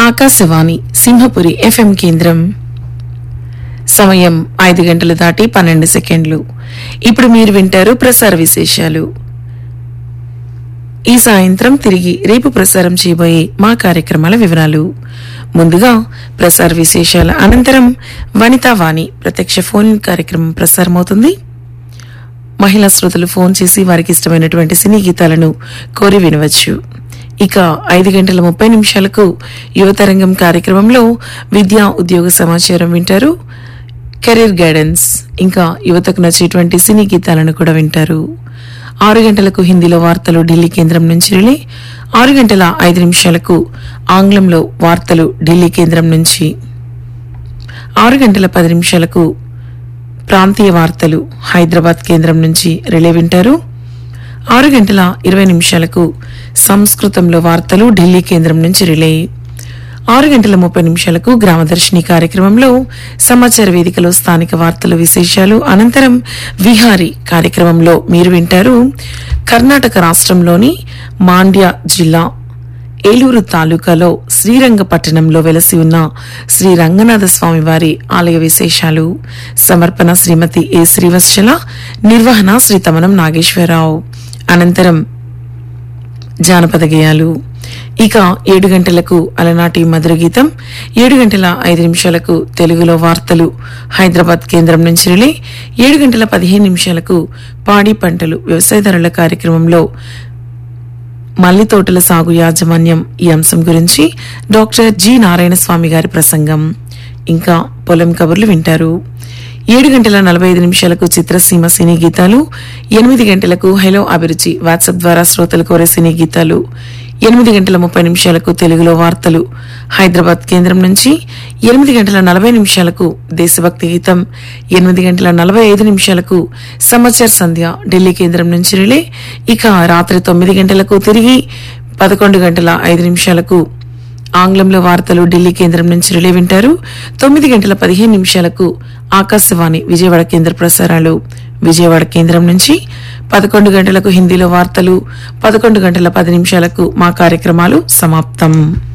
Akashvani Simhapuri FM కేంద్రం సమయం ఐదు గంటలు దాటి పన్నెండు సెకండ్లు ఇప్పుడు మీరు వింటారు ప్రసార విశేషాలు ఈ సాయంత్రం తిరిగి రేపు ప్రసారం చేయబోయే మా కార్యక్రమాల వివరాలు ముందుగా ప్రసార విశేషాల అనంతరం వనితా వాణి ప్రత్యక్ష ఫోన్ కార్యక్రమం ప్రసారమవుతుంది మహిళా శ్రోతలు ఫోన్ చేసి వారికి ఇష్టమైనటువంటి సినీ గీతాలను కోరి వినవచ్చు ఇక ఐదు గంటల ముప్పై నిమిషాలకు యువతరంగం కార్యక్రమంలో విద్యా ఉద్యోగ సమాచారం వింటారు కెరీర్ గైడెన్స్ ఇంకా యువతకు నచ్చేటువంటి సినీ గీతాలను కూడా వింటారు ఆరు గంటలకు హిందీలో వార్తలు ఢిల్లీ కేంద్రం నుంచి రిలే ఆరు గంటల ఐదు నిమిషాలకు ఆంగ్లంలో వార్తలు ఢిల్లీ కేంద్రం నుంచి ఆరు గంటల పది నిమిషాలకు ప్రాంతీయ వార్తలు హైదరాబాద్ కేంద్రం నుంచి రిలే వింటారు ఆరు గంటల ఇరవై నిమిషాలకు సంస్కృతంలో వార్తలు ఢిల్లీ కేంద్రం నుంచి రిలే ఆరు గంటల ముప్పై నిమిషాలకు గ్రామదర్శిని కార్యక్రమంలో సమాచార వేదికలో స్థానిక వార్తలు విశేషాలు అనంతరం విహారీ కార్యక్రమంలో మీరు వింటారు కర్ణాటక రాష్ట్రంలోని మాండ్య జిల్లా ఏలూరు తాలూకాలో శ్రీరంగపట్టణంలో వెలసి ఉన్న శ్రీ రంగనాథ స్వామి వారి ఆలయ విశేషాలు సమర్పణ శ్రీమతి ఏ శ్రీవత్సల నిర్వహణ శ్రీ తమనం నాగేశ్వరరావు అనంతరం జానపద గేయాలు ఇక ఏడు గంటలకు అలనాటి మధుర గీతం ఏడు గంటల ఐదు నిమిషాలకు తెలుగులో వార్తలు హైదరాబాద్ కేంద్రం నుంచి రిలే ఏడు గంటల పదిహేను నిమిషాలకు పాడి పంటలు వ్యవసాయదారుల కార్యక్రమంలో మల్లి తోటల సాగు యాజమాన్యం ఈ అంశం గురించి డాక్టర్ జి నారాయణ స్వామి గారి ప్రసంగం ఇంకా పొలం కబుర్లు వింటారు ఏడు గంటల నలభై ఐదు నిమిషాలకు చిత్రసీమ సినీ గీతాలు ఎనిమిది గంటలకు హెలో అభిరుచి వాట్సాప్ ద్వారా శ్రోతలు కోరే సినీ గీతాలు ఎనిమిది గంటల ముప్పై నిమిషాలకు తెలుగులో వార్తలు హైదరాబాద్ కేంద్రం నుంచి ఎనిమిది గంటల నలభై నిమిషాలకు దేశభక్తి గీతం ఎనిమిది గంటల నలభై ఐదు నిమిషాలకు సమాచార్ సంధ్య ఢిల్లీ కేంద్రం నుంచి రిలే ఇక రాత్రి తొమ్మిది గంటలకు తిరిగి పదకొండు గంటల ఐదు నిమిషాలకు ఆంగ్లంలో వార్తలు ఢిల్లీ కేంద్రం నుంచి రిలే వింటారు తొమ్మిది గంటల పదిహేను నిమిషాలకు ఆకాశవాణి విజయవాడ కేంద్ర ప్రసారాలు విజయవాడ కేంద్రం నుంచి పదకొండు గంటలకు హిందీలో వార్తలు పదకొండు గంటల పది నిమిషాలకు మా కార్యక్రమాలు సమాప్తం